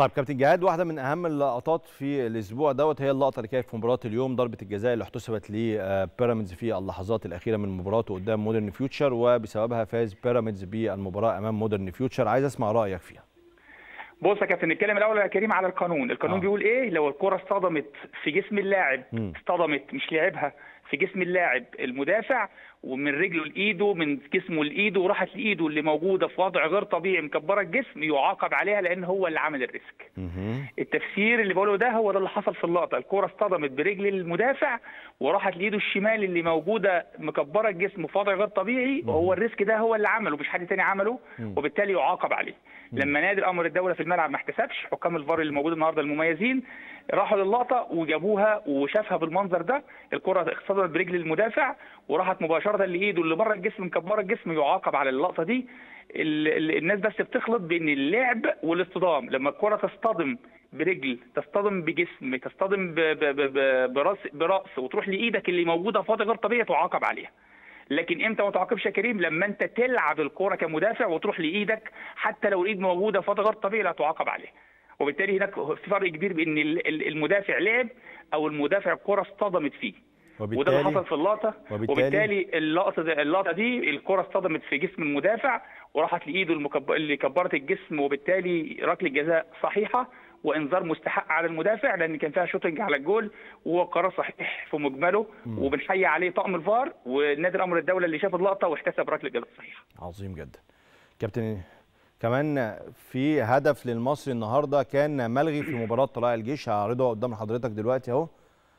طيب كابتن جهاد واحده من اهم اللقطات في الاسبوع دوت هي اللقطه اللي كانت في مباراه اليوم ضربه الجزاء اللي احتسبت لبيراميدز في اللحظات الاخيره من مباراته قدام مودرن فيوتشر وبسببها فاز بيراميدز بالمباراه امام مودرن فيوتشر عايز اسمع رايك فيها بص يا كابتن نتكلم الاول يا كريم على القانون القانون آه. آه. بيقول ايه لو الكره اصطدمت في جسم اللاعب مم. اصطدمت مش لعبها في جسم اللاعب المدافع ومن رجله لايده من جسمه لايده وراحت لايده اللي موجوده في وضع غير طبيعي مكبره الجسم يعاقب عليها لان هو اللي عمل الريسك مهم. التفسير اللي بقوله ده هو ده اللي حصل في اللقطه الكره اصطدمت برجل المدافع وراحت لايده الشمال اللي موجوده مكبره الجسم في وضع غير طبيعي وهو الريسك ده هو اللي عمله مش حد تاني عمله وبالتالي يعاقب عليه لما نادي الامر الدوله في الملعب ما احتسبش حكام الفار اللي موجود النهارده المميزين راحوا للقطه وجابوها وشافها بالمنظر ده الكره اصطدمت برجل المدافع وراحت مباشره لايده اللي بره الجسم مكبره الجسم يعاقب على اللقطه دي ال- ال- الناس بس بتخلط بين اللعب والاصطدام لما الكره تصطدم برجل تصطدم بجسم تصطدم ب- ب- ب- ب- براس براس وتروح لايدك اللي موجوده في وضع غير طبيعي تعاقب عليها لكن امتى ما تعاقبش يا كريم لما انت تلعب الكره كمدافع وتروح لايدك حتى لو الايد موجوده في وضع غير طبيعي لا تعاقب عليها وبالتالي هناك في فرق كبير بين ال- ال- المدافع لعب او المدافع الكره اصطدمت فيه وده اللي حصل في اللقطه وبالتالي- وبالتالي اللقطه دي اللقطه دي الكره اصطدمت في جسم المدافع وراحت لايده المكب... اللي كبرت الجسم وبالتالي ركله جزاء صحيحه وانذار مستحق على المدافع لان كان فيها شوتنج على الجول وهو قرار صحيح في مجمله وبنحيي عليه طاقم الفار والنادي الامر الدوله اللي شاف اللقطه واحتسب ركله جزاء صحيحه عظيم جدا كابتن كمان في هدف للمصري النهارده كان ملغي في مباراه طلائع الجيش هعرضه قدام حضرتك دلوقتي اهو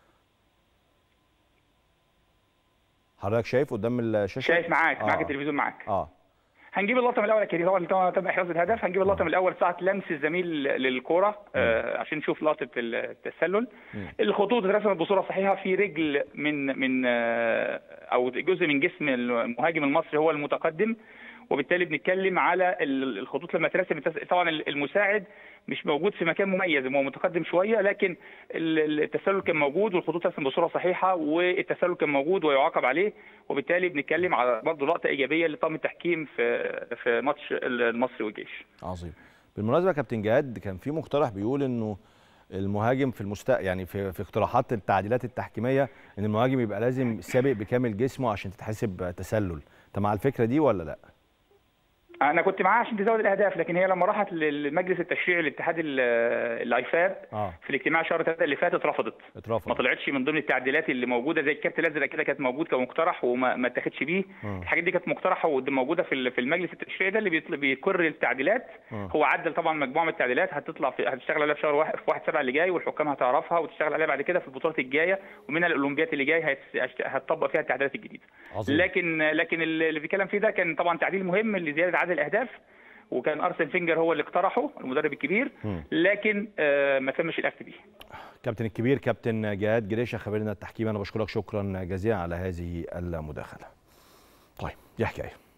حضرتك شايف قدام الشاشه شايف معاك آه. معاك التلفزيون معاك اه هنجيب اللقطه من الاول يا كريم طبعا طبعا تم احراز الهدف هنجيب اللقطه من الاول ساعه لمس الزميل للكره آه عشان نشوف لقطه التسلل الخطوط اترسمت بصوره صحيحه في رجل من من آه او جزء من جسم المهاجم المصري هو المتقدم وبالتالي بنتكلم على ال- الخطوط لما اترسمت طبعا المساعد مش موجود في مكان مميز هو متقدم شويه لكن ال- التسلل كان موجود والخطوط اترسمت بصوره صحيحه والتسلل كان موجود ويعاقب عليه وبالتالي بنتكلم على برضه لقطه ايجابيه لطاقم التحكيم في في ماتش المصري والجيش عظيم بالمناسبه يا كابتن جهاد كان في مقترح بيقول انه المهاجم في المست يعني في في اقتراحات التعديلات التحكيميه ان المهاجم يبقى لازم سابق بكامل جسمه عشان تتحسب تسلل انت مع الفكره دي ولا لا انا كنت معاه عشان تزود الاهداف لكن هي لما راحت للمجلس التشريعي الاتحاد ال- الايفاب اه في الاجتماع شهر 3 اللي فات اترفضت ما اترفض طلعتش من ضمن التعديلات اللي موجوده زي الكارت الازرق كده كانت موجود كمقترح وما ما اتاخدش بيه مم. الحاجات دي كانت مقترحه وموجوده في ال- في المجلس التشريعي ده اللي بيطل- بيقر التعديلات مم. هو عدل طبعا مجموعه من التعديلات هتطلع في هتشتغل عليها في شهر واحد في 1 7 اللي جاي والحكام هتعرفها وتشتغل عليها بعد كده في البطولات الجايه ومنها الاولمبياد اللي جاي هيت- هتطبق فيها التعديلات الجديده عظيم لكن لكن اللي بيتكلم فيه ده كان طبعا تعديل مهم لزياده عدد الاهداف وكان ارسن فينجر هو اللي اقترحه المدرب الكبير مم. لكن آه، ما تمش الاخذ بيه كابتن الكبير كابتن جهاد جريشه خبيرنا التحكيم انا بشكرك شكرا جزيلا على هذه المداخله طيب دي حكايه